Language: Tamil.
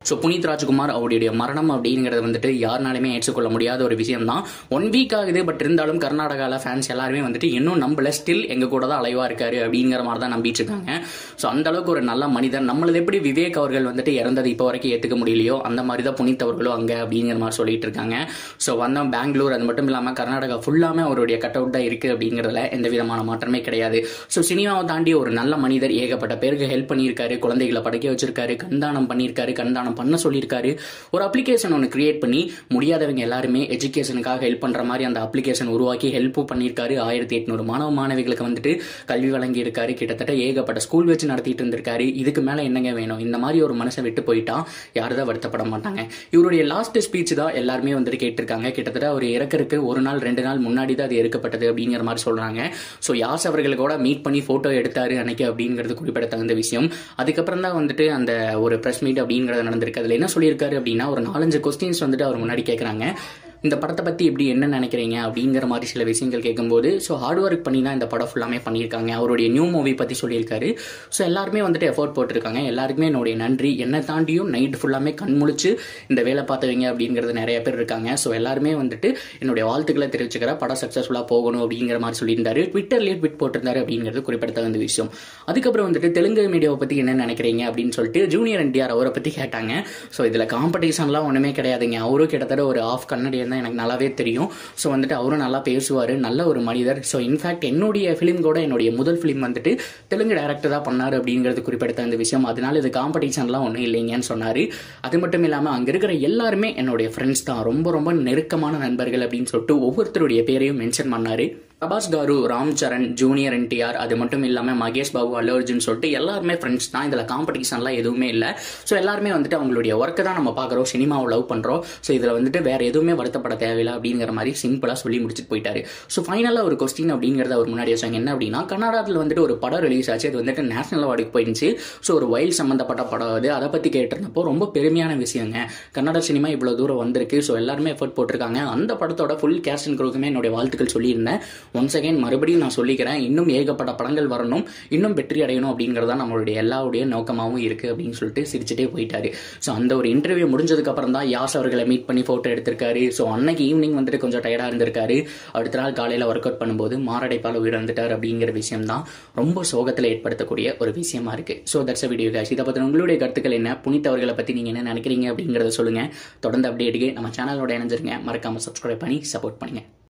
ஸோ புனித் ராஜ்குமார் அவருடைய மரணம் அப்படிங்கிறது வந்துட்டு யாருனாலுமே ஏற்றுக்கொள்ள முடியாத ஒரு விஷயம் தான் ஒன் வீக் ஆகுது பட் இருந்தாலும் கர்நாடகாவில் ஃபேன்ஸ் எல்லாருமே வந்துட்டு இன்னும் நம்பல ஸ்டில் எங்க கூட தான் அலைவா இருக்காரு அப்படிங்கிற மாதிரி தான் நம்பிட்டு இருக்காங்க ஸோ அந்த அளவுக்கு ஒரு நல்ல மனிதன் நம்மளது எப்படி விவேக் அவர்கள் வந்துட்டு இறந்தது இப்போ வரைக்கும் ஏற்றுக்க முடியலையோ அந்த மாதிரி தான் புனித் அவர்களும் அங்கே அப்படிங்கிற மாதிரி சொல்லிட்டு இருக்காங்க ஸோ வந்தோம் பெங்களூர் அது மட்டும் இல்லாமல் கர்நாடகா ஃபுல்லாமே அவருடைய கட் அவுட் தான் இருக்கு அப்படிங்கிறதுல எந்த விதமான மாற்றமே கிடையாது ஸோ சினிமாவை தாண்டி ஒரு நல்ல மனிதர் ஏகப்பட்ட பேருக்கு ஹெல்ப் பண்ணியிருக்காரு குழந்தைகளை படிக்க வச்சிருக்காரு கண்தானம் பண்ணியிருக்காரு கண்தானம் பண்ண சொல்லியிருக்காரு ஒரு அப்ளிகேஷன் ஒன்று கிரியேட் பண்ணி முடியாதவங்க எல்லாருமே எஜுகேஷனுக்காக ஹெல்ப் பண்ற மாதிரி அந்த அப்ளிகேஷன் உருவாக்கி ஹெல்ப்பும் பண்ணியிருக்காரு ஆயிரத்தி எட்நூறு மாணவ மாணவிகளுக்கு வந்துட்டு கல்வி வழங்கி இருக்காரு கிட்டத்தட்ட ஏகப்பட்ட ஸ்கூல் வச்சு நடத்திட்டு இருந்திருக்காரு இதுக்கு மேல என்னங்க வேணும் இந்த மாதிரி ஒரு மனுஷன் விட்டு போயிட்டா யாரும் தான் வருத்தப்பட மாட்டாங்க இவருடைய லாஸ்ட் ஸ்பீச் தான் எல்லாருமே வந்துட்டு கேட்டிருக்காங்க கிட்டத்தட்ட அவர் இறக்கறதுக்கு ஒரு நாள் ரெண்டு நாள் முன்னாடி தான் அது எடுக்கப்பட்டது அப்படிங்கிற மாதிரி சொல்றாங்க ஸோ யாஸ் அவர்கள் கூட மீட் பண்ணி போட்டோ எடுத்தாரு அன்னைக்கு அப்படிங்கிறது குறிப்பிடத்தகுந்த விஷயம் அதுக்கப்புறம் தான் வந்துட்டு அந்த ஒரு பிரஸ் மீட் அப்படிங்கிறது நடந்திருக்கு அதுல என்ன சொல்லியிருக்காரு அப்படின்னா ஒரு நாலஞ்சு கொஸ்டின்ஸ் வந்துட்டு அவர் முன்னாடி கேட்குறாங்க இந்த படத்தை பற்றி இப்படி என்ன நினைக்கிறீங்க அப்படிங்கிற மாதிரி சில விஷயங்கள் கேட்கும்போது ஸோ ஹார்ட் ஒர்க் பண்ணி தான் இந்த படம் ஃபுல்லாமே பண்ணியிருக்காங்க அவருடைய நியூ மூவி பற்றி சொல்லியிருக்காரு ஸோ எல்லாருமே வந்துட்டு எஃபோர்ட் போட்டிருக்காங்க எல்லாருக்குமே என்னுடைய நன்றி என்னை தாண்டியும் நைட் ஃபுல்லாமே கண் முழிச்சு இந்த வேலை பார்த்தவங்க அப்படிங்கிறது நிறைய பேர் இருக்காங்க ஸோ எல்லாருமே வந்துட்டு என்னுடைய வாழ்த்துக்களை தெரிவிச்சுக்கிற படம் சக்ஸஸ்ஃபுல்லாக போகணும் அப்படிங்கிற மாதிரி சொல்லியிருந்தாரு ட்விட்டர்லேயே ட்விட் போட்டிருந்தாரு அப்படிங்கிறது குறிப்பிடத்தகுந்த விஷயம் அதுக்கப்புறம் வந்துட்டு தெலுங்கு மீடியாவை பற்றி என்ன நினைக்கிறீங்க அப்படின்னு சொல்லிட்டு ஜூனியர் என்டிஆர் அவரை பற்றி கேட்டாங்க ஸோ இதில் காம்படிஷன்லாம் ஒன்றுமே கிடையாதுங்க அவரும் கிட்டத்தட்ட ஒரு ஆஃப் கன்னடியன் தான் எனக்கு நல்லாவே தெரியும் ஸோ வந்துட்டு அவரும் நல்லா பேசுவார் நல்ல ஒரு மனிதர் ஸோ இன்ஃபேக்ட் என்னுடைய ஃபிலிம் கூட என்னுடைய முதல் ஃபிலிம் வந்துட்டு தெலுங்கு டேரக்டர் தான் பண்ணார் அப்படிங்கிறது குறிப்பிடத்தகுந்த விஷயம் அதனால இது காம்படிஷன்லாம் ஒன்றும் இல்லைங்கன்னு சொன்னார் அது மட்டும் இல்லாமல் அங்கே இருக்கிற எல்லாருமே என்னுடைய ஃப்ரெண்ட்ஸ் தான் ரொம்ப ரொம்ப நெருக்கமான நண்பர்கள் அப்படின்னு சொல்லிட்டு ஒவ்வொருத்தருடைய பேரையும் மென்ஷன் பண்ணார் பிரபாஸ் காரு ராம் சரண் ஜூனியர் என்டிஆர் அது மட்டும் இல்லாமல் மகேஷ் பாபு அல்லு அர்ஜுன் சொல்லிட்டு எல்லாருமே ஃப்ரெண்ட்ஸ் தான் இதில் காம்படிஷன்லாம் எதுவுமே இல்லை ஸோ எல்லாருமே வந்துட்டு அவங்களுடைய ஒர்க்கை தான் நம்ம பார்க்குறோம் சினிமாவை லவ் பண்ணுறோம் ஸோ இதில் வந்துட்டு வேற எதுவுமே வருத்தப்பட தேவையில்லை அப்படிங்கிற மாதிரி சிம்பிளாக சொல்லி முடிச்சுட்டு போயிட்டாரு ஸோ ஃபைனலாக ஒரு கொஸ்டின் அப்படிங்கிறத அவர் முன்னாடி வச்சாங்க என்ன அப்படின்னா கர்நாடகத்தில் வந்துட்டு ஒரு படம் ரிலீஸ் ஆச்சு அது வந்துட்டு நேஷனல் அவார்டுக்கு போயிருந்துச்சு ஸோ ஒரு வயல் சம்மந்தப்பட்ட படம் அது அதை பற்றி கேட்டிருந்தப்போ ரொம்ப பெருமையான விஷயங்க கன்னட சினிமா இவ்வளோ தூரம் வந்திருக்கு ஸோ எல்லாருமே எஃபர்ட் போட்டிருக்காங்க அந்த படத்தோட ஃபுல் கேஸ்ட் அண்ட் குரூக்குமே என்னுடைய வாழ்த்துக்கள் சொல்லியிருந்தேன் ஒன்ஸ் அகைன் மறுபடியும் நான் சொல்லிக்கிறேன் இன்னும் ஏகப்பட்ட படங்கள் வரணும் இன்னும் வெற்றி அடையணும் அப்படிங்கிறது தான் நம்மளுடைய எல்லாருடைய நோக்கமாகவும் இருக்குது அப்படின்னு சொல்லிட்டு சிரிச்சுட்டே போயிட்டாரு ஸோ அந்த ஒரு இன்டர்வியூ முடிஞ்சதுக்கு அப்புறம் தான் யாஸ் அவர்களை மீட் பண்ணி ஃபோட்டோ எடுத்திருக்காரு ஸோ அன்னைக்கு ஈவினிங் வந்துட்டு கொஞ்சம் டயர்டாக இருந்திருக்காரு அடுத்த நாள் காலையில் ஒர்க் அவுட் பண்ணும்போது மாரடைப்பால் உயிரிழந்துட்டார் அப்படிங்கிற விஷயம் தான் ரொம்ப சோகத்தில் ஏற்படுத்தக்கூடிய ஒரு விஷயமா இருக்கு ஸோ தட்ஸ் வீடியோ காஷ் இதை பற்றி உங்களுடைய கருத்துக்கள் என்ன புனித்தவர்களை பற்றி நீங்கள் என்ன நினைக்கிறீங்க அப்படிங்கிறத சொல்லுங்கள் தொடர்ந்து அப்டேட்டுக்கு நம்ம சேனலோட இணைஞ்சிருங்க மறக்காமல் சப்ஸ்கிரைப் பண்ணி சப்போர்ட் பண்ணுங்க